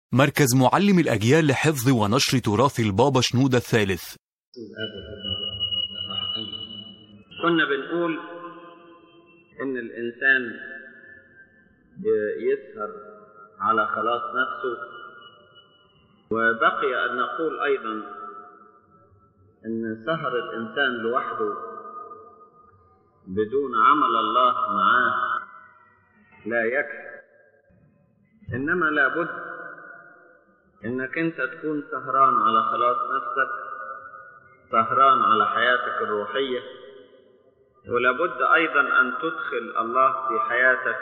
مركز معلم الأجيال لحفظ ونشر تراث البابا شنودة الثالث كنا بنقول ان الانسان يسهر على خلاص نفسه وبقي ان نقول ايضا ان سهر الانسان لوحده بدون عمل الله معاه لا يكفي انما لابد انك انت تكون سهران على خلاص نفسك سهران على حياتك الروحيه ولابد ايضا ان تدخل الله في حياتك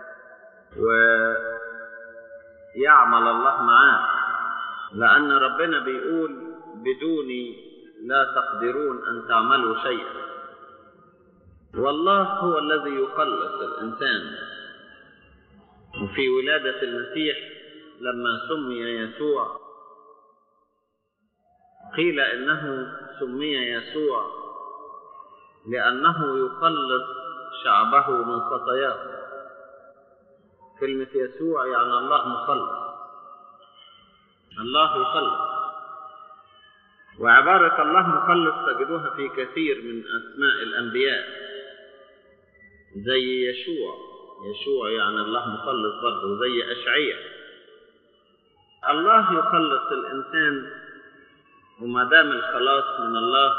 ويعمل الله معاك لان ربنا بيقول بدوني لا تقدرون ان تعملوا شيئا والله هو الذي يخلص الانسان وفي ولاده المسيح لما سمي يسوع قيل انه سمي يسوع لأنه يخلص شعبه من خطاياه كلمة يسوع يعني الله مخلص الله يخلص وعبارة الله مخلص تجدوها في كثير من أسماء الأنبياء زي يشوع يشوع يعني الله مخلص برضه زي أشعية الله يخلص الإنسان وما دام الخلاص من الله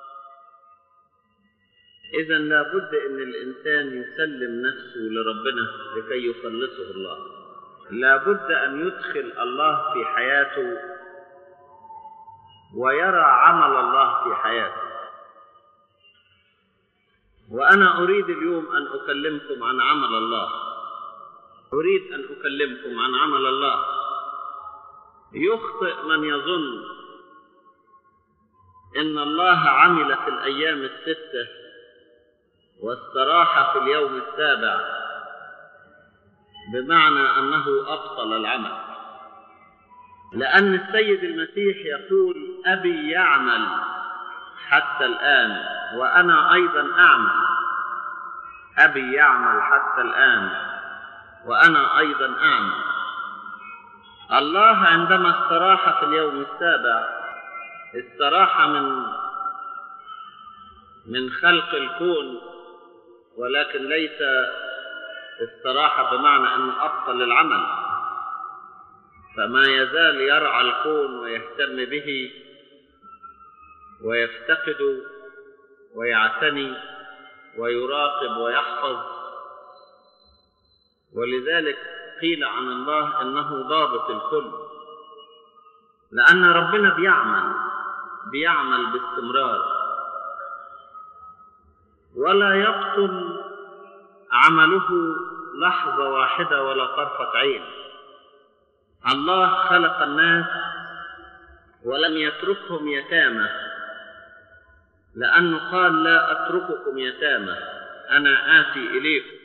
إذا لابد أن الإنسان يسلم نفسه لربنا لكي يخلصه الله لابد أن يدخل الله في حياته ويرى عمل الله في حياته وأنا أريد اليوم أن أكلمكم عن عمل الله أريد أن أكلمكم عن عمل الله يخطئ من يظن إن الله عمل في الأيام الستة واستراح في اليوم السابع بمعنى انه ابطل العمل لان السيد المسيح يقول ابي يعمل حتى الان وانا ايضا اعمل ابي يعمل حتى الان وانا ايضا اعمل الله عندما استراح في اليوم السابع استراح من من خلق الكون ولكن ليس استراحة بمعنى أنه أبطل العمل فما يزال يرعى الكون ويهتم به ويفتقد ويعتني ويراقب ويحفظ ولذلك قيل عن الله انه ضابط الكل لان ربنا بيعمل بيعمل باستمرار ولا يبطل عمله لحظة واحدة ولا طرفة عين الله خلق الناس ولم يتركهم يتامى لأنه قال لا أترككم يتامى أنا آتي إليكم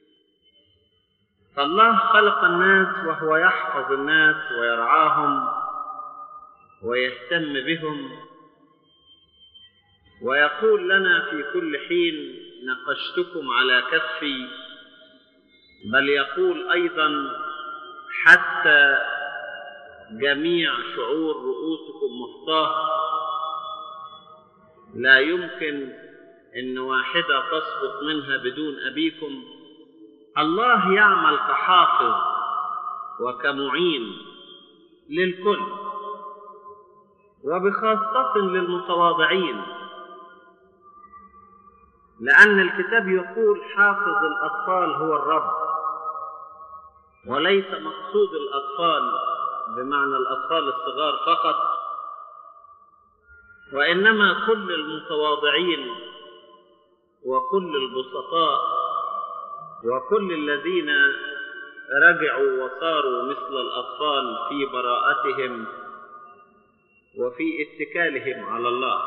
فالله خلق الناس وهو يحفظ الناس ويرعاهم ويهتم بهم ويقول لنا في كل حين نقشتكم على كفي بل يقول ايضا حتى جميع شعور رؤوسكم مخطاه لا يمكن ان واحده تسقط منها بدون ابيكم الله يعمل كحافظ وكمعين للكل وبخاصه للمتواضعين لأن الكتاب يقول حافظ الأطفال هو الرب وليس مقصود الأطفال بمعنى الأطفال الصغار فقط وإنما كل المتواضعين وكل البسطاء وكل الذين رجعوا وصاروا مثل الأطفال في براءتهم وفي اتكالهم على الله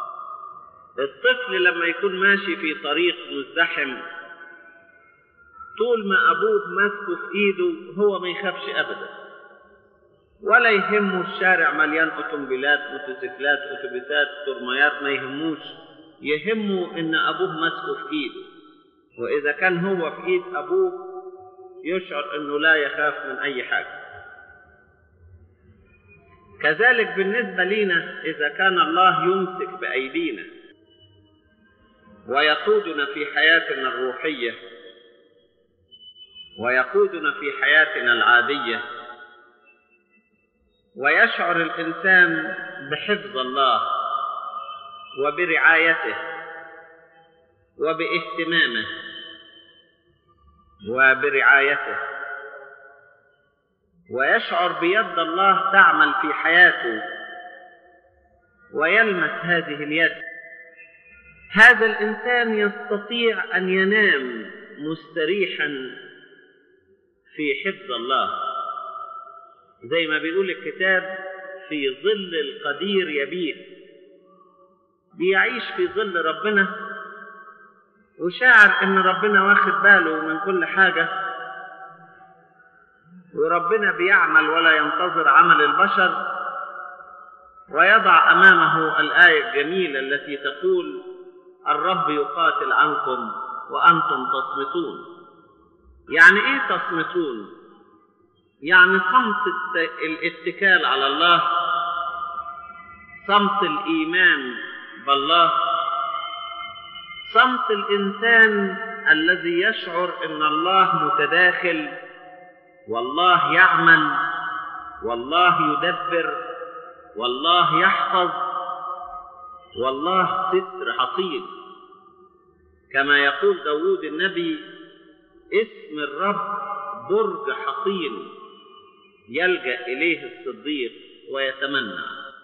الطفل لما يكون ماشي في طريق مزدحم طول ما أبوه ماسكه في إيده هو ما يخافش أبدا ولا يهمه الشارع مليان أوتومبيلات موتوسيكلات أتوبيسات ترميات ما يهموش يهمه إن أبوه ماسكه في إيده وإذا كان هو في إيد أبوه يشعر إنه لا يخاف من أي حاجة كذلك بالنسبة لنا إذا كان الله يمسك بأيدينا ويقودنا في حياتنا الروحية ويقودنا في حياتنا العادية ويشعر الإنسان بحفظ الله وبرعايته وباهتمامه وبرعايته ويشعر بيد الله تعمل في حياته ويلمس هذه اليد هذا الانسان يستطيع ان ينام مستريحا في حفظ الله زي ما بيقول الكتاب في ظل القدير يبيت بيعيش في ظل ربنا وشاعر ان ربنا واخد باله من كل حاجه وربنا بيعمل ولا ينتظر عمل البشر ويضع امامه الايه الجميله التي تقول الرب يقاتل عنكم وانتم تصمتون يعني ايه تصمتون يعني صمت الاتكال على الله صمت الايمان بالله صمت الانسان الذي يشعر ان الله متداخل والله يعمل والله يدبر والله يحفظ والله ستر حصين كما يقول داود النبي اسم الرب برج حصين يلجا اليه الصديق ويتمنى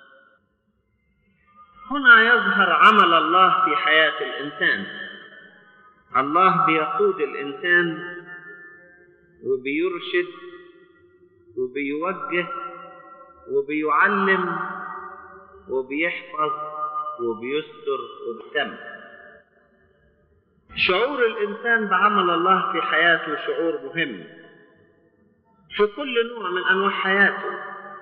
هنا يظهر عمل الله في حياه الانسان الله بيقود الانسان وبيرشد وبيوجه وبيعلم وبيحفظ وبيستر وبيتم شعور الانسان بعمل الله في حياته شعور مهم في كل نوع من انواع حياته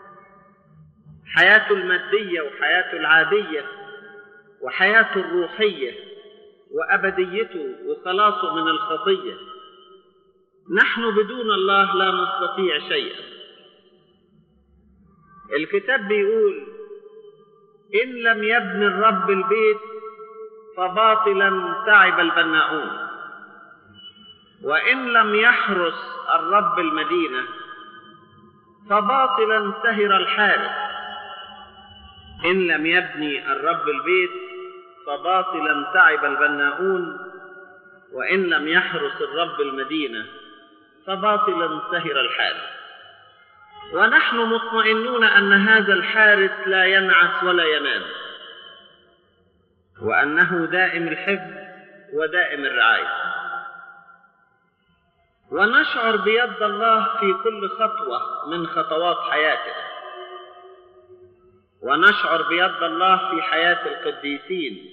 حياته الماديه وحياته العاديه وحياته الروحيه وابديته وخلاصه من الخطيه نحن بدون الله لا نستطيع شيئا الكتاب بيقول ان لم يبني الرب البيت فباطلا تعب البناؤون وان لم يحرس الرب المدينه فباطلا سهر الحارس ان لم يبني الرب البيت فباطلا تعب البناؤون وان لم يحرس الرب المدينه فباطلا سهر الحارس ونحن مطمئنون ان هذا الحارس لا ينعس ولا ينام وانه دائم الحفظ ودائم الرعايه ونشعر بيد الله في كل خطوه من خطوات حياتنا ونشعر بيد الله في حياه القديسين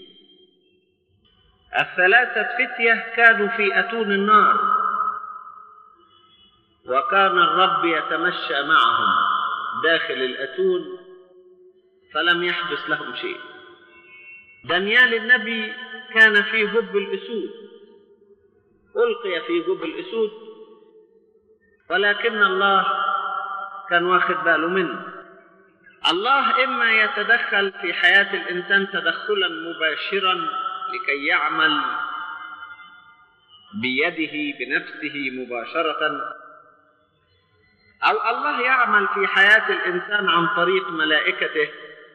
الثلاثه فتيه كانوا في اتون النار وكان الرب يتمشى معهم داخل الاتون فلم يحدث لهم شيء دانيال النبي كان في جب الاسود القي في جب الاسود ولكن الله كان واخد باله منه الله اما يتدخل في حياه الانسان تدخلا مباشرا لكي يعمل بيده بنفسه مباشره او الله يعمل في حياه الانسان عن طريق ملائكته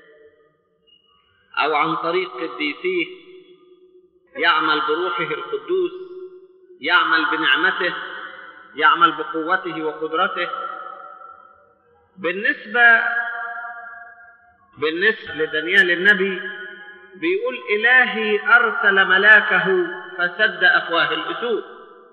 او عن طريق قديسيه يعمل بروحه القدوس يعمل بنعمته يعمل بقوته وقدرته بالنسبه بالنسبه لدانيال النبي بيقول الهي ارسل ملاكه فسد افواه الاسود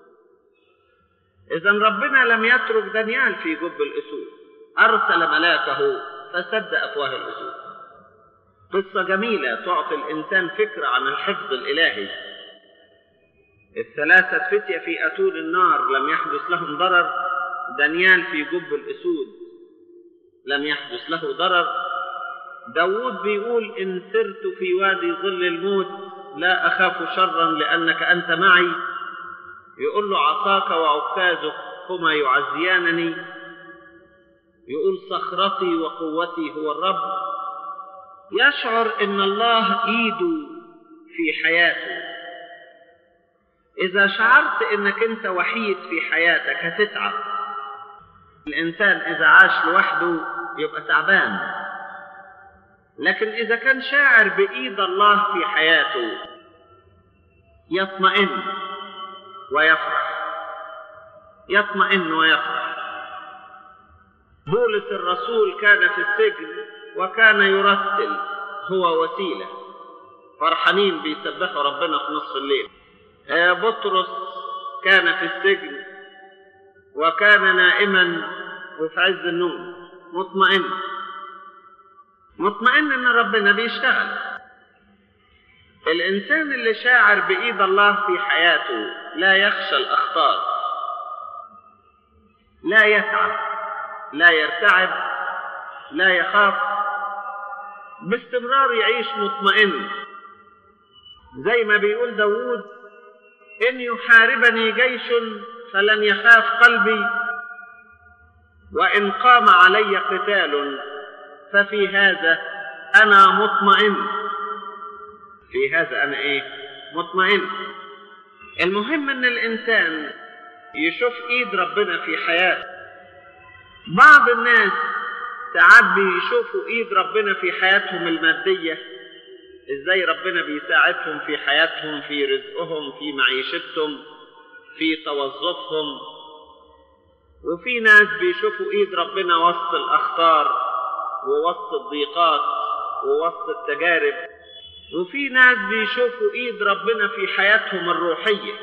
إذا ربنا لم يترك دانيال في جب الأسود أرسل ملاكه فسد أفواه الأسود قصة جميلة تعطي الإنسان فكرة عن الحفظ الإلهي الثلاثة فتية في أتون النار لم يحدث لهم ضرر دانيال في جب الأسود لم يحدث له ضرر داود بيقول إن سرت في وادي ظل الموت لا أخاف شرا لأنك أنت معي يقول له عصاك وعكازك هما يعزيانني يقول صخرتي وقوتي هو الرب يشعر ان الله ايده في حياته اذا شعرت انك انت وحيد في حياتك هتتعب الانسان اذا عاش لوحده يبقى تعبان لكن اذا كان شاعر بايد الله في حياته يطمئن ويفرح يطمئن ويفرح بولس الرسول كان في السجن وكان يرتل هو وسيله فرحانين بيسبحوا ربنا في نصف الليل بطرس كان في السجن وكان نائما وفي عز النوم مطمئن مطمئن ان ربنا بيشتغل الانسان اللي شاعر بايد الله في حياته لا يخشى الاخطار لا يتعب لا يرتعب لا يخاف باستمرار يعيش مطمئن زي ما بيقول داوود إن يحاربني جيش فلن يخاف قلبي وإن قام علي قتال ففي هذا أنا مطمئن في هذا أنا إيه مطمئن المهم أن الإنسان يشوف إيد ربنا في حياته بعض الناس ساعات بيشوفوا إيد ربنا في حياتهم المادية ازاي ربنا بيساعدهم في حياتهم في رزقهم في معيشتهم في توظفهم وفي ناس بيشوفوا ايد ربنا وسط الاخطار ووسط الضيقات ووسط التجارب وفي ناس بيشوفوا ايد ربنا في حياتهم الروحيه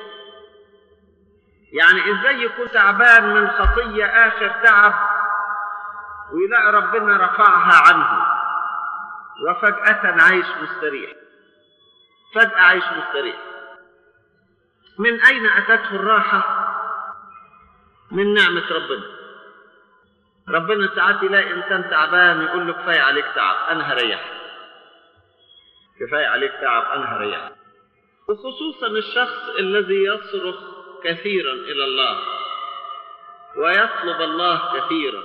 يعني ازاي يكون تعبان من خطيه اخر تعب ويلاقي ربنا رفعها عنه وفجأة عايش مستريح فجأة عايش مستريح من أين أتته الراحة؟ من نعمة ربنا ربنا ساعات يلاقي إنسان تعبان يقول له كفاية عليك تعب أنا هريحك كفاية عليك تعب أنا هريحك وخصوصا الشخص الذي يصرخ كثيرا إلى الله ويطلب الله كثيرا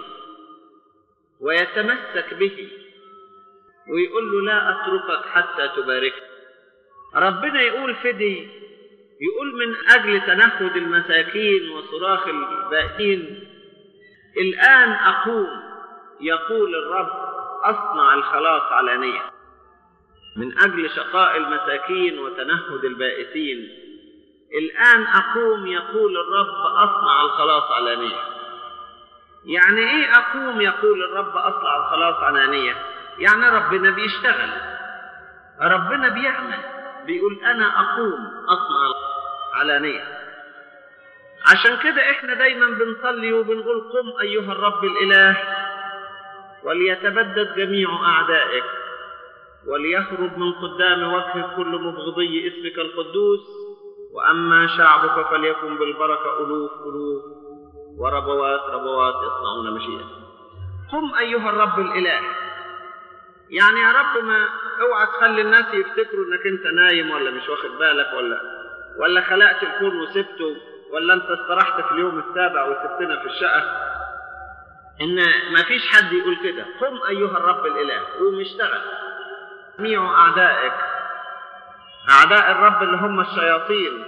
ويتمسك به ويقول له لا أتركك حتى تبارك ربنا يقول فدي يقول من أجل تنهد المساكين وصراخ البائسين الآن أقوم يقول الرب أصنع الخلاص علانية من أجل شقاء المساكين وتنهد البائسين الآن أقوم يقول الرب أصنع الخلاص علانية يعني إيه أقوم يقول الرب أصنع الخلاص علانية يعني ربنا بيشتغل ربنا بيعمل بيقول انا اقوم اصنع علانيه عشان كده احنا دايما بنصلي وبنقول قم ايها الرب الاله وليتبدد جميع اعدائك وليهرب من قدام وجهك كل مبغضي اسمك القدوس واما شعبك فليكن بالبركه الوف الوف وربوات ربوات يصنعون مشيئتك قم ايها الرب الاله يعني يا رب ما اوعى تخلي الناس يفتكروا انك انت نايم ولا مش واخد بالك ولا ولا خلقت الكون وسبته ولا انت استرحت في اليوم السابع وسبتنا في الشقه ان ما فيش حد يقول كده قم ايها الرب الاله قوم اشتغل جميع اعدائك اعداء الرب اللي هم الشياطين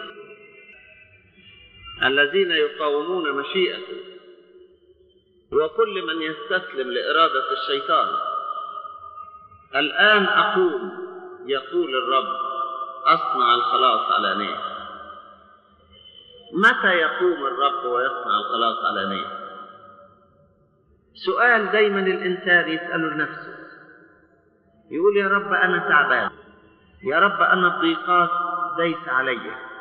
الذين يقاومون مشيئته وكل من يستسلم لاراده الشيطان الآن أقوم يقول الرب أصنع الخلاص علانية متى يقوم الرب ويصنع الخلاص علانية سؤال دايما الإنسان يسأله لنفسه يقول يا رب أنا تعبان يا رب أنا الضيقات ديس علي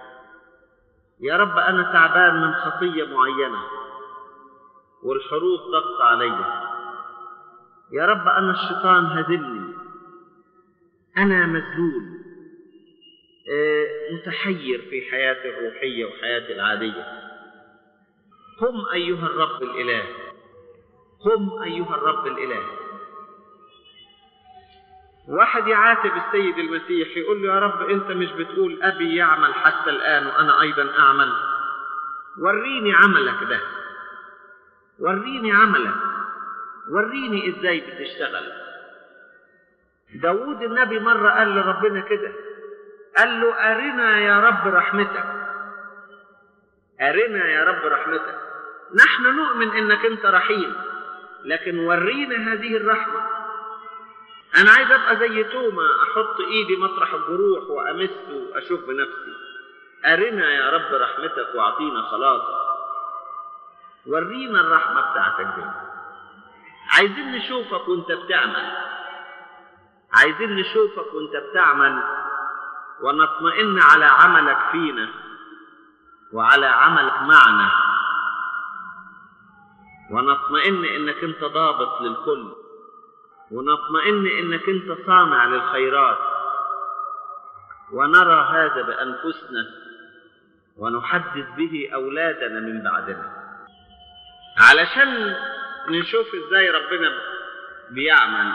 يا رب أنا تعبان من خطية معينة والحروب ضغط علي يا رب أنا الشيطان هزمني أنا مذلول متحير في حياتي الروحية وحياتي العادية قم أيها الرب الإله قم أيها الرب الإله واحد يعاتب السيد المسيح يقول له يا رب أنت مش بتقول أبي يعمل حتى الآن وأنا أيضا أعمل وريني عملك ده وريني عملك وريني ازاي بتشتغل داود النبي مرة قال لربنا كده قال له أرنا يا رب رحمتك أرنا يا رب رحمتك نحن نؤمن إنك أنت رحيم لكن ورينا هذه الرحمة أنا عايز أبقى زي توما أحط إيدي مطرح الجروح وأمس وأشوف بنفسي أرنا يا رب رحمتك وأعطينا خلاصك ورينا الرحمة بتاعتك دي عايزين نشوفك وانت بتعمل عايزين نشوفك وانت بتعمل ونطمئن على عملك فينا وعلى عملك معنا ونطمئن انك انت ضابط للكل ونطمئن انك انت صانع للخيرات ونرى هذا بانفسنا ونحدث به اولادنا من بعدنا علشان نشوف ازاي ربنا بيعمل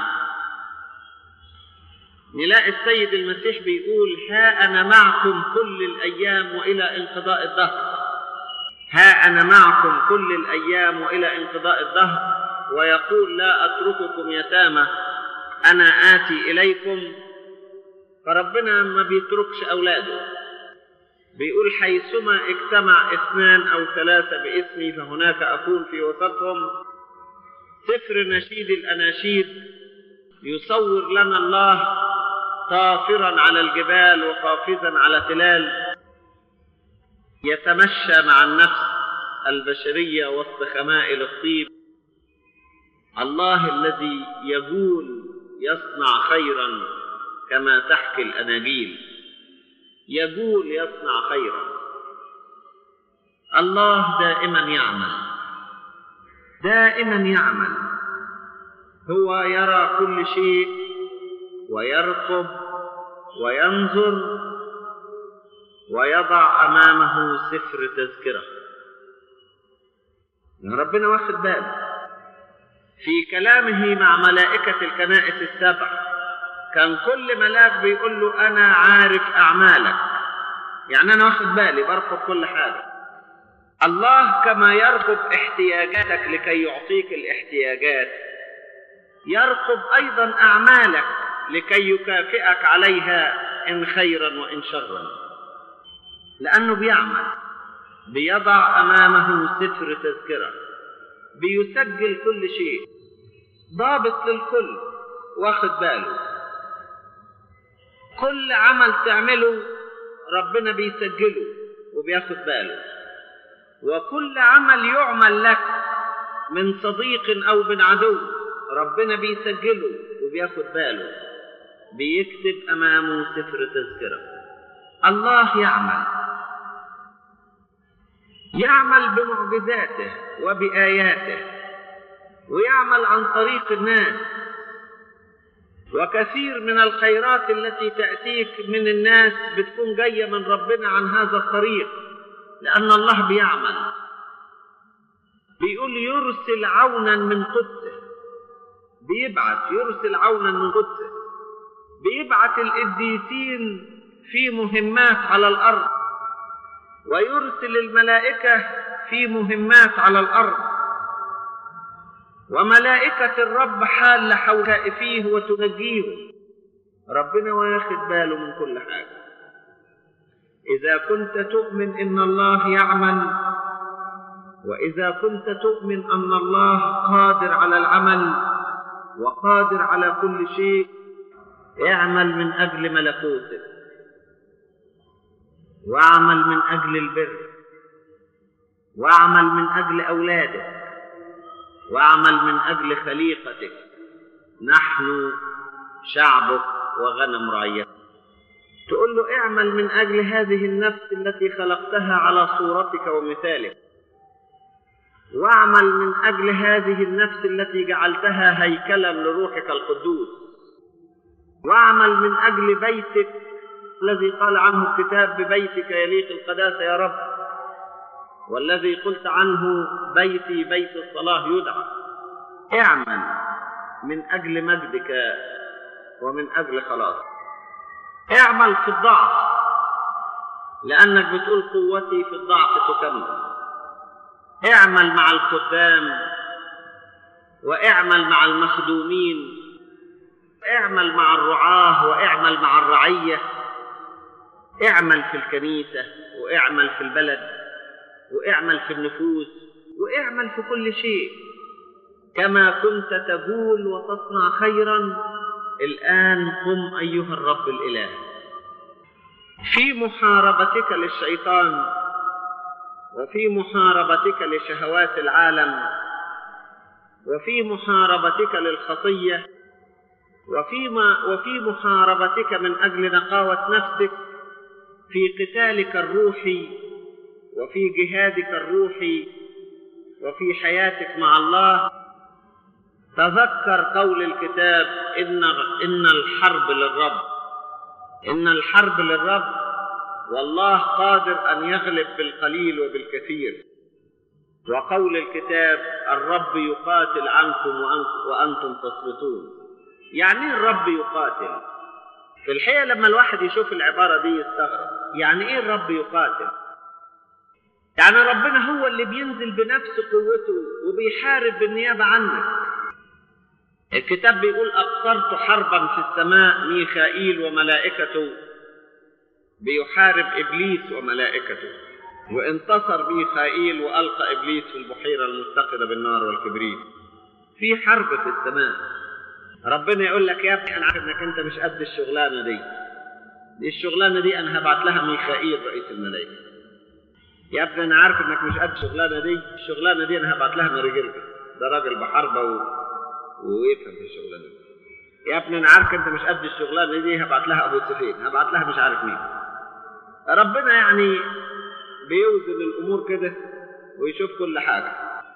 نلاقي السيد المسيح بيقول ها أنا معكم كل الأيام وإلى انقضاء الدهر ها أنا معكم كل الأيام وإلى انقضاء الدهر ويقول لا أترككم يتامى أنا آتي إليكم فربنا ما بيتركش أولاده بيقول حيثما اجتمع اثنان أو ثلاثة باسمي فهناك أكون في وسطهم سفر نشيد الأناشيد يصور لنا الله طافرا على الجبال وقافزا على تلال يتمشى مع النفس البشرية وسط خمائل الطيب الله الذي يقول يصنع خيرا كما تحكي الأناجيل يقول يصنع خيرا الله دائما يعمل دائما يعمل هو يرى كل شيء ويرقب وينظر ويضع امامه سفر تذكره ربنا واخد باله في كلامه مع ملائكه الكنائس السبع كان كل ملاك بيقول له انا عارف اعمالك يعني انا واخد بالي برقب كل حاجه الله كما يرقب احتياجاتك لكي يعطيك الاحتياجات يرقب ايضا اعمالك لكي يكافئك عليها ان خيرا وان شرا لانه بيعمل بيضع امامه ستر تذكره بيسجل كل شيء ضابط للكل واخد باله كل عمل تعمله ربنا بيسجله وبياخد باله وكل عمل يعمل لك من صديق او من عدو ربنا بيسجله وبياخد باله بيكتب امامه سفر تذكره الله يعمل يعمل بمعجزاته وباياته ويعمل عن طريق الناس وكثير من الخيرات التي تاتيك من الناس بتكون جايه من ربنا عن هذا الطريق لان الله بيعمل بيقول يرسل عونا من قدسه بيبعث يرسل عونا من قدسه بيبعث القديسين في مهمات على الارض ويرسل الملائكه في مهمات على الارض وملائكه الرب حال حول خائفيه وتنجيهم ربنا واخد باله من كل حاجه اذا كنت تؤمن ان الله يعمل واذا كنت تؤمن ان الله قادر على العمل وقادر على كل شيء اعمل من اجل ملكوته واعمل من اجل البر واعمل من اجل اولادك واعمل من اجل خليقتك نحن شعبك وغنم رعيتك تقول له اعمل من اجل هذه النفس التي خلقتها على صورتك ومثالك واعمل من اجل هذه النفس التي جعلتها هيكلا لروحك القدوس واعمل من اجل بيتك الذي قال عنه الكتاب ببيتك يليق القداسه يا رب والذي قلت عنه بيتي بيت الصلاه يدعى اعمل من اجل مجدك ومن اجل خلاصك اعمل في الضعف لانك بتقول قوتي في الضعف تكمل اعمل مع الخدام واعمل مع المخدومين اعمل مع الرعاه واعمل مع الرعيه اعمل في الكنيسه واعمل في البلد واعمل في النفوس واعمل في كل شيء كما كنت تقول وتصنع خيرا الان قم ايها الرب الاله في محاربتك للشيطان وفي محاربتك لشهوات العالم وفي محاربتك للخطيه وفيما وفي محاربتك من اجل نقاوه نفسك في قتالك الروحي وفي جهادك الروحي وفي حياتك مع الله تذكر قول الكتاب ان ان الحرب للرب ان الحرب للرب والله قادر ان يغلب بالقليل وبالكثير وقول الكتاب الرب يقاتل عنكم وانتم تصمتون يعني ايه الرب يقاتل في الحقيقه لما الواحد يشوف العباره دي يستغرب يعني ايه الرب يقاتل يعني ربنا هو اللي بينزل بنفس قوته وبيحارب بالنيابه عنك الكتاب بيقول أبصرت حربا في السماء ميخائيل وملائكته بيحارب إبليس وملائكته وانتصر ميخائيل وألقى إبليس في البحيرة المتقدة بالنار والكبريت في حرب في السماء ربنا يقول لك يا ابني أنا عارف إنك أنت مش قد الشغلانة دي دي الشغلانة دي أنا هبعت لها ميخائيل رئيس الملائكة يا ابني أنا عارف إنك مش قد الشغلانة دي الشغلانة دي أنا هبعت لها مريجرجس ده راجل بحربة و... ويفهم في الشغلانه دي يا ابني انا عارف انت مش قد الشغلانه دي هبعت لها ابو سفين هبعت لها مش عارف مين ربنا يعني بيوزن الامور كده ويشوف كل حاجه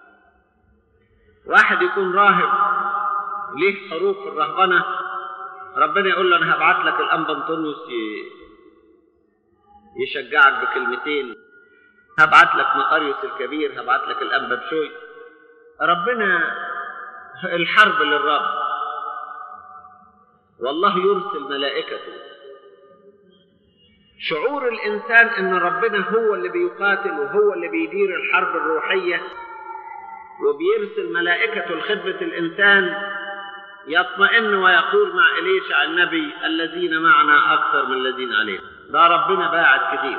واحد يكون راهب ليه حروف في الرهبنه ربنا يقول له انا هبعت لك الانبا انطونيوس يشجعك بكلمتين هبعت لك مقاريوس الكبير هبعت لك الانبا بشوي ربنا الحرب للرب والله يرسل ملائكته شعور الانسان ان ربنا هو اللي بيقاتل وهو اللي بيدير الحرب الروحيه وبيرسل ملائكته لخدمه الانسان يطمئن ويقول مع إليشع النبي الذين معنا أكثر من الذين علينا ده ربنا باعت كتير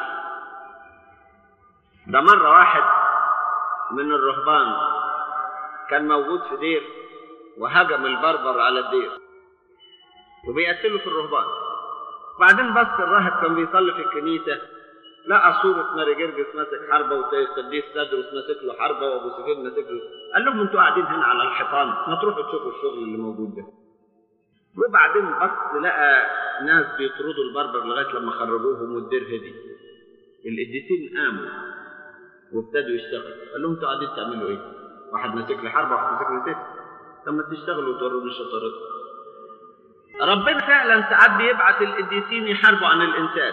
ده مرة واحد من الرهبان كان موجود في دير وهجم البربر على الدير وبيقتلوا في الرهبان بعدين بص الراهب كان بيصلي في الكنيسة لقى صورة ماري جرجس ماسك حربة وقديس تدرس ماسك له حربة وأبو سفيان ماسك له قال لهم أنتوا قاعدين هنا على الحيطان ما تروحوا تشوفوا الشغل اللي موجود ده وبعدين بص لقى ناس بيطردوا البربر لغاية لما خرجوهم والدير هدي القديسين قاموا وابتدوا يشتغلوا قال لهم أنتوا قاعدين تعملوا إيه؟ واحد ماسك لي حربة واحد ماسك لي سيف طب ما تشتغلوا وتوروني شطارتكم ربنا فعلا ساعات بيبعت القديسين يحاربوا عن الانسان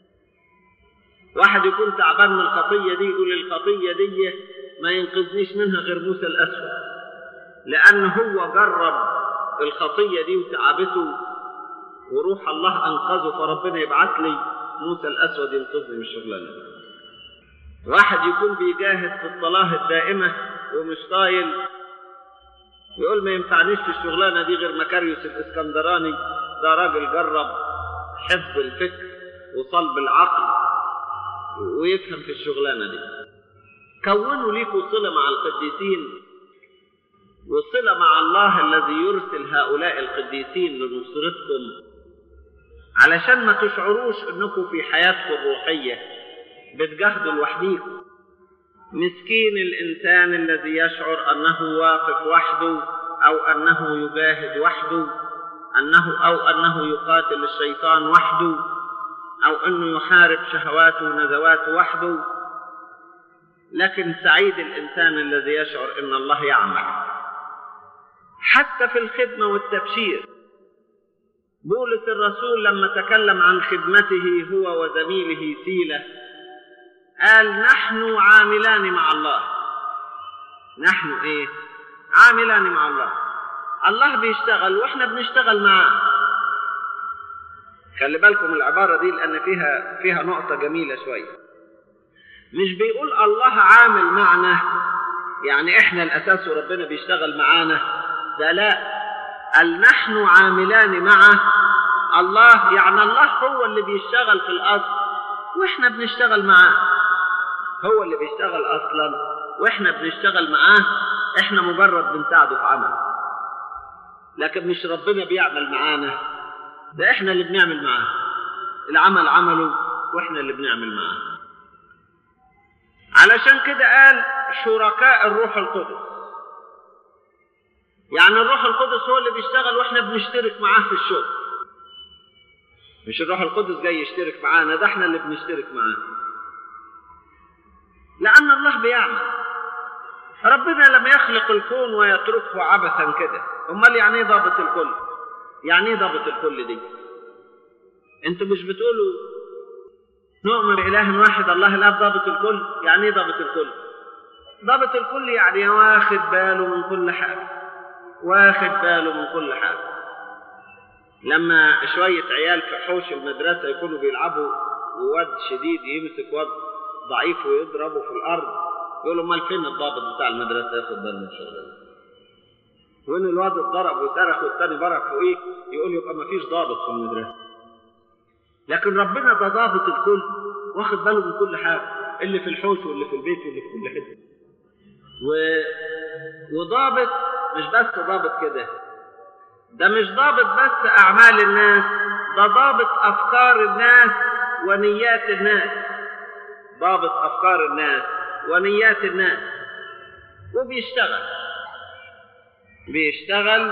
واحد يكون تعبان من الخطيه دي يقول الخطيه دي ما ينقذنيش منها غير موسى الاسود لان هو جرب الخطيه دي وتعبته وروح الله انقذه فربنا يبعت لي موسى الاسود ينقذني من الشغلانه دي واحد يكون بيجاهد في الصلاه الدائمه ومش طايل يقول ما ينفعنيش في الشغلانه دي غير مكاريوس الاسكندراني ده راجل جرب حفظ الفكر وصلب العقل ويفهم في الشغلانه دي كونوا ليكوا صله مع القديسين وصله مع الله الذي يرسل هؤلاء القديسين لنصرتكم علشان ما تشعروش انكم في حياتكم الروحيه بتجاهدوا لوحديكم مسكين الإنسان الذي يشعر أنه واقف وحده أو أنه يجاهد وحده أنه أو أنه يقاتل الشيطان وحده أو أنه يحارب شهواته ونزواته وحده لكن سعيد الإنسان الذي يشعر أن الله يعمل حتى في الخدمة والتبشير بولس الرسول لما تكلم عن خدمته هو وزميله سيله قال نحن عاملان مع الله نحن ايه عاملان مع الله الله بيشتغل واحنا بنشتغل معاه خلي بالكم العبارة دي لأن فيها فيها نقطة جميلة شوية مش بيقول الله عامل معنا يعني احنا الأساس وربنا بيشتغل معانا ده لا قال نحن عاملان معه الله يعني الله هو اللي بيشتغل في الأصل وإحنا بنشتغل معاه هو اللي بيشتغل أصلا وإحنا بنشتغل معاه إحنا مجرد بنساعده في عمله لكن مش ربنا بيعمل معانا ده إحنا اللي بنعمل معاه العمل عمله وإحنا اللي بنعمل معاه علشان كده قال شركاء الروح القدس يعني الروح القدس هو اللي بيشتغل واحنا بنشترك معاه في الشغل مش الروح القدس جاي يشترك معانا ده احنا اللي بنشترك معاه لأن الله بيعمل ربنا لم يخلق الكون ويتركه عبثا كده امال يعني ايه ضابط الكل يعني ايه ضابط الكل دي انتوا مش بتقولوا نؤمن بإله واحد الله الأب ضابط الكل يعني ايه ضابط الكل ضابط الكل يعني واخد باله من كل حاجة واخد باله من كل حاجة لما شوية عيال في حوش المدرسة يكونوا بيلعبوا وواد شديد يمسك واد ضعيف ويضربه في الأرض يقولوا امال فين الضابط بتاع المدرسة ياخد باله من الشغل وين الواد اتضرب وصرخ والتاني برك فوقيه يقول يبقى ما فيش ضابط في المدرسة لكن ربنا ده ضابط الكل واخد باله من كل حاجة اللي في الحوش واللي في البيت واللي في كل حتة و... وضابط مش بس ضابط كده ده مش ضابط بس أعمال الناس ده ضابط أفكار الناس ونيات الناس ضابط أفكار الناس ونيات الناس وبيشتغل بيشتغل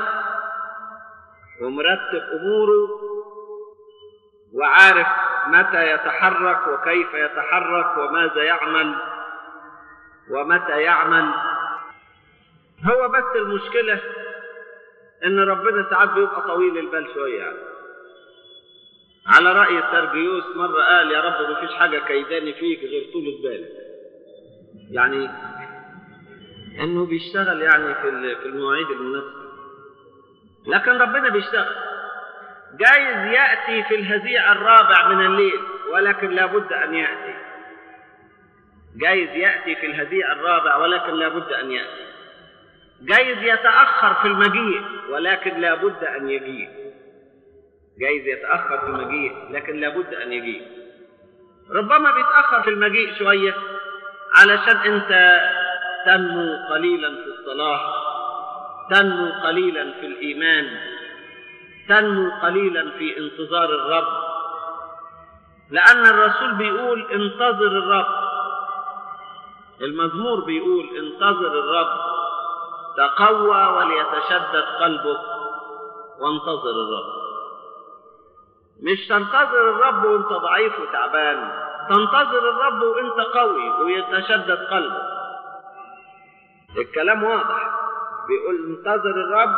ومرتب أموره وعارف متى يتحرك وكيف يتحرك وماذا يعمل ومتى يعمل هو بس المشكلة إن ربنا ساعات بيبقى طويل البال شوية يعني. على رأي سرجيوس مرة قال يا رب مفيش حاجة كيداني فيك غير طولة بالك يعني إنه بيشتغل يعني في في المواعيد المناسبة لكن ربنا بيشتغل جايز يأتي في الهزيع الرابع من الليل ولكن لابد أن يأتي جايز يأتي في الهزيع الرابع ولكن لابد أن يأتي جايز يتأخر في المجيء ولكن لابد أن يجيء جايز يتأخر في المجيء لكن لابد أن يجيء ربما بيتأخر في المجيء شوية علشان أنت تنمو قليلا في الصلاة تنمو قليلا في الإيمان تنمو قليلا في انتظار الرب لأن الرسول بيقول انتظر الرب المزمور بيقول انتظر الرب تقوى وليتشدد قلبك وانتظر الرب مش تنتظر الرب وانت ضعيف وتعبان تنتظر الرب وانت قوي ويتشدد قلبك الكلام واضح بيقول انتظر الرب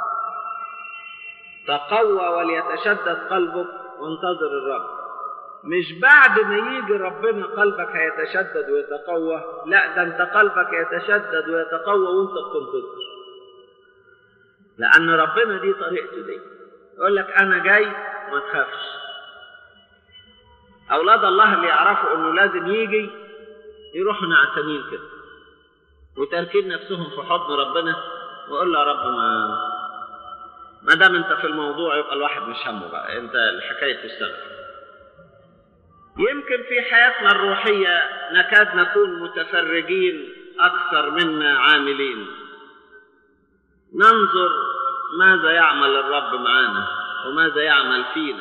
تقوى وليتشدد قلبك وانتظر الرب مش بعد ما يجي ربنا قلبك هيتشدد ويتقوى لا ده انت قلبك يتشدد ويتقوى وانت بتنتظر لان ربنا دي طريقته دي يقول لك انا جاي ما تخافش اولاد الله اللي يعرفوا انه لازم يجي يروحوا نعسانين كده وتاركين نفسهم في حضن ربنا ويقول له يا رب ما ما دام انت في الموضوع يبقى الواحد مش همه بقى انت الحكايه تشتغل يمكن في حياتنا الروحيه نكاد نكون متفرجين اكثر منا عاملين ننظر ماذا يعمل الرب معانا وماذا يعمل فينا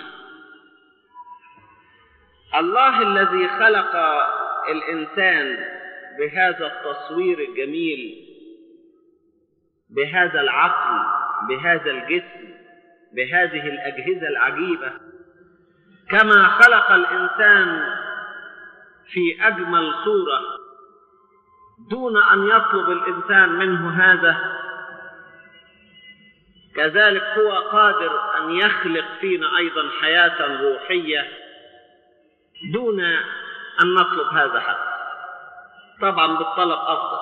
الله الذي خلق الانسان بهذا التصوير الجميل بهذا العقل بهذا الجسم بهذه الاجهزه العجيبه كما خلق الانسان في اجمل صوره دون ان يطلب الانسان منه هذا كذلك هو قادر ان يخلق فينا ايضا حياه روحيه دون ان نطلب هذا حتى طبعا بالطلب افضل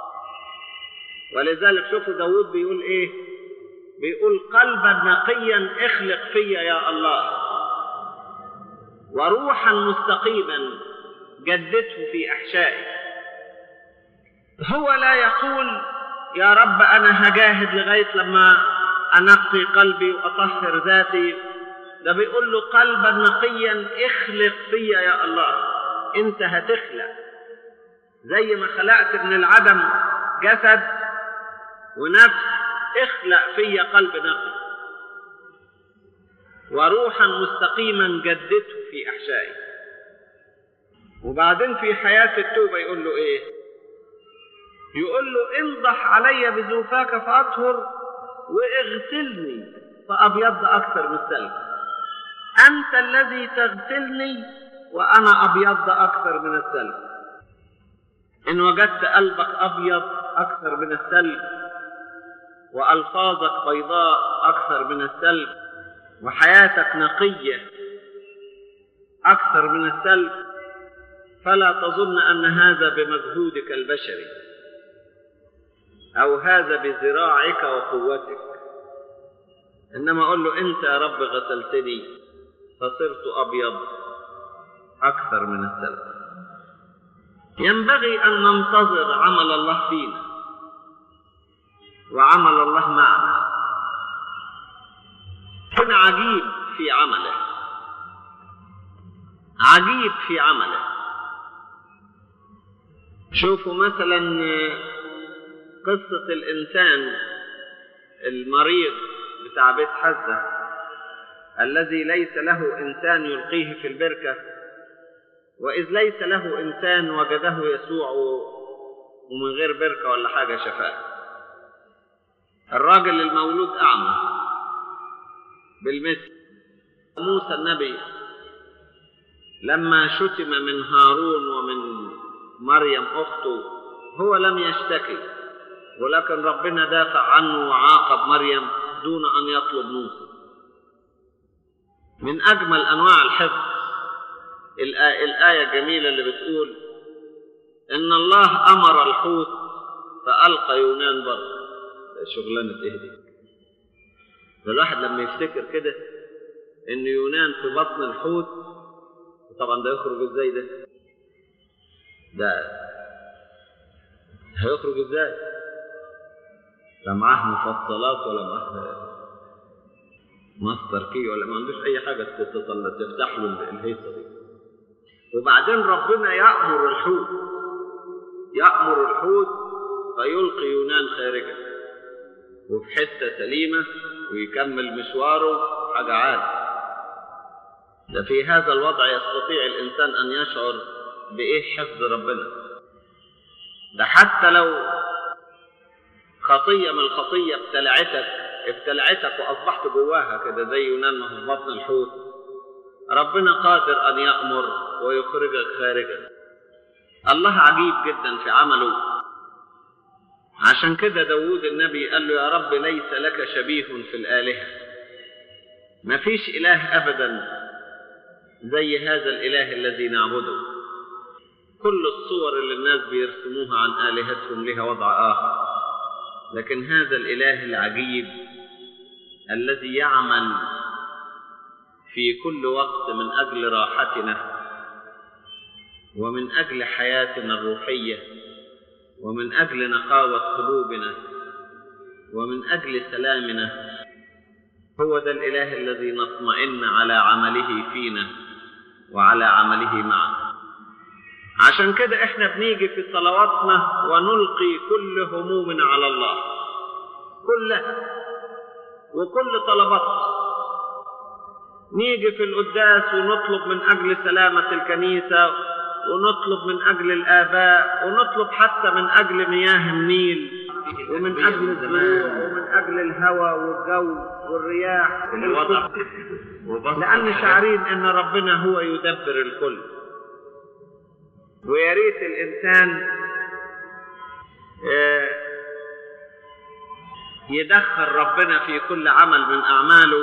ولذلك شوفوا داود بيقول ايه بيقول قلبا نقيا اخلق فيا يا الله وروحا مستقيما جدده في احشائي هو لا يقول يا رب أنا هجاهد لغاية لما أنقي قلبي وأطهر ذاتي ده بيقول له قلبا نقيا اخلق فيا يا الله انت هتخلق زي ما خلقت من العدم جسد ونفس اخلق فيا قلب نقي وروحا مستقيما جدته في احشائي وبعدين في حياة التوبة يقول له ايه يقول له انضح علي بزوفاك فاطهر واغسلني فابيض اكثر من الثلج انت الذي تغسلني وانا ابيض اكثر من الثلج ان وجدت قلبك ابيض اكثر من الثلج والفاظك بيضاء اكثر من الثلج وحياتك نقيه اكثر من الثلج فلا تظن ان هذا بمجهودك البشري او هذا بذراعك وقوتك انما اقول له انت يا رب غسلتني فصرت ابيض اكثر من الثلج ينبغي ان ننتظر عمل الله فينا وعمل الله معنا كن عجيب في عمله عجيب في عمله شوفوا مثلا قصة الإنسان المريض بتاع بيت حزة الذي ليس له إنسان يلقيه في البركة وإذ ليس له إنسان وجده يسوع ومن غير بركة ولا حاجة شفاه الراجل المولود أعمى بالمثل موسى النبي لما شتم من هارون ومن مريم أخته هو لم يشتكي ولكن ربنا دافع عنه وعاقب مريم دون أن يطلب موسى من أجمل أنواع الحفظ الآية الجميلة اللي بتقول إن الله أمر الحوت فألقى يونان بره شغلانة إيه دي؟ الواحد لما يفتكر كده إن يونان في بطن الحوت طبعا ده يخرج إزاي ده؟ ده هيخرج إزاي؟ لا معاه مفصلات ولا معاه ماستر كي ولا ما عندوش أي حاجة تفتح له الهيصة دي وبعدين ربنا يأمر الحوت يأمر الحوت فيلقي يونان خارجا وفي حتة سليمة ويكمل مشواره حاجة عادي ده في هذا الوضع يستطيع الإنسان أن يشعر بإيه حفظ ربنا ده حتى لو خطية من الخطية ابتلعتك ابتلعتك وأصبحت جواها كده زي يونان ما في بطن الحوت ربنا قادر أن يأمر ويخرجك خارجا الله عجيب جدا في عمله عشان كده داود النبي قال له يا رب ليس لك شبيه في الآلهة ما فيش إله أبدا زي هذا الإله الذي نعبده كل الصور اللي الناس بيرسموها عن آلهتهم لها وضع آخر لكن هذا الإله العجيب الذي يعمل في كل وقت من أجل راحتنا ومن أجل حياتنا الروحية ومن أجل نقاوة قلوبنا ومن أجل سلامنا هو ده الإله الذي نطمئن على عمله فينا وعلى عمله معنا عشان كده احنا بنيجي في صلواتنا ونلقي كل همومنا على الله كلها وكل طلباتنا نيجي في القداس ونطلب من أجل سلامة الكنيسة ونطلب من أجل الآباء ونطلب حتى من أجل مياه النيل ومن أجل الزروع ومن أجل الهواء والجو والرياح لأن شعرين أن ربنا هو يدبر الكل ويا ريت الإنسان يدخل ربنا في كل عمل من أعماله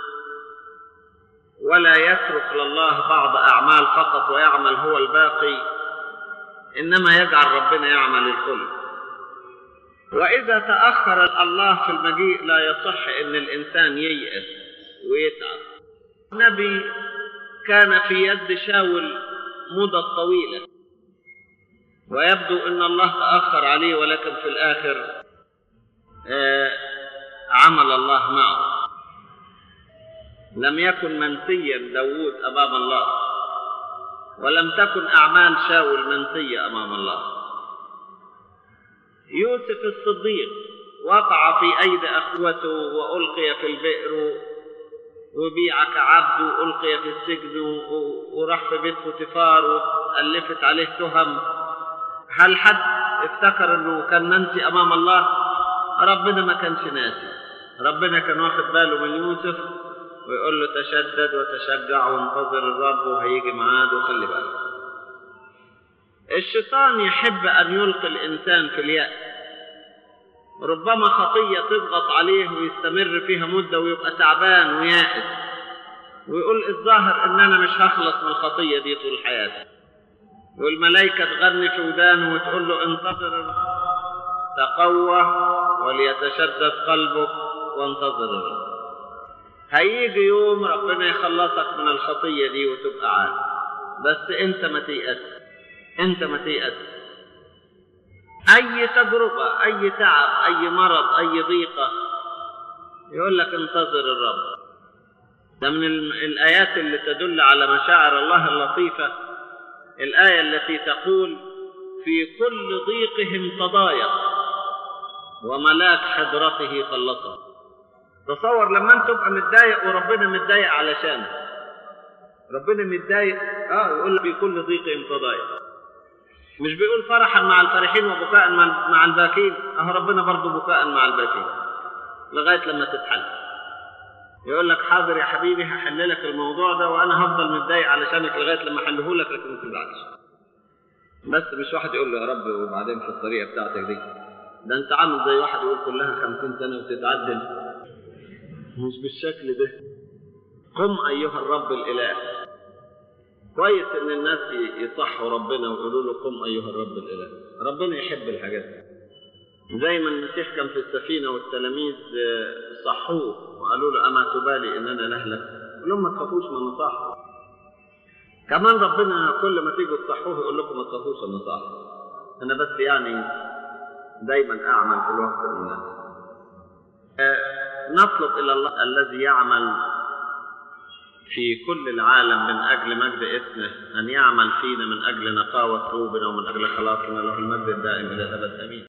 ولا يترك لله بعض أعمال فقط ويعمل هو الباقي إنما يجعل ربنا يعمل الكل وإذا تأخر الله في المجيء لا يصح إن الإنسان ييأس ويتعب النبي كان في يد شاول مدة طويلة ويبدو أن الله تأخر عليه ولكن في الآخر آه، عمل الله معه لم يكن منسيا داود أمام الله ولم تكن أعمال شاول منسية أمام الله يوسف الصديق وقع في أيدي أخوته وألقي في البئر وبيع كعبد وألقي في السجن وراح في بيت بوتيفار وألفت عليه تهم هل حد افتكر انه كان منسي امام الله ربنا ما كانش ناسي ربنا كان واخد باله من يوسف ويقول له تشدد وتشجع وانتظر الرب وهيجي معاد وخلي بالك الشيطان يحب ان يلقي الانسان في اليأس ربما خطية تضغط عليه ويستمر فيها مدة ويبقى تعبان ويائس ويقول الظاهر ان انا مش هخلص من الخطية دي طول حياتي والملائكة تغني في ودانه وتقول له انتظر تقوى وليتشدد قلبك وانتظر الرب هيجي يوم ربنا يخلصك من الخطية دي وتبقى عارف بس انت ما تيأس انت ما تيأس اي تجربة اي تعب اي مرض اي ضيقة يقول لك انتظر الرب ده من الايات اللي تدل على مشاعر الله اللطيفه الآية التي تقول في كل ضيقهم تضايق وملاك حضرته خلصه تصور لما انت تبقى متضايق وربنا متضايق علشانك ربنا متضايق اه يقول في كل ضيقهم تضايق مش بيقول فرحا مع الفرحين وبكاء مع الباكين اه ربنا برضه بكاء مع الباكين لغايه لما تتحل يقول لك حاضر يا حبيبي هحل لك الموضوع ده وانا هفضل متضايق علشانك لغايه لما احله لك لكن ما تزعلش بس مش واحد يقول له يا رب وبعدين في الطريقه بتاعتك دي ده انت عامل زي واحد يقول كلها خمسين سنه وتتعدل مش بالشكل ده قم ايها الرب الاله كويس ان الناس يصحوا ربنا ويقولوا له قم ايها الرب الاله ربنا يحب الحاجات دي زي ما المسيح كان في السفينه والتلاميذ صحوه وقالوا له اما تبالي اننا نهلك قال لهم ما تخافوش من النصاحه كمان ربنا كل ما تيجوا تصحوه يقول لكم ما تخافوش من النصاحه انا بس يعني دايما اعمل في الوقت المناسب نطلب الى الله الذي يعمل في كل العالم من اجل مجد اسمه ان يعمل فينا من اجل نقاوه قلوبنا ومن اجل خلاصنا له المجد الدائم الى الابد امين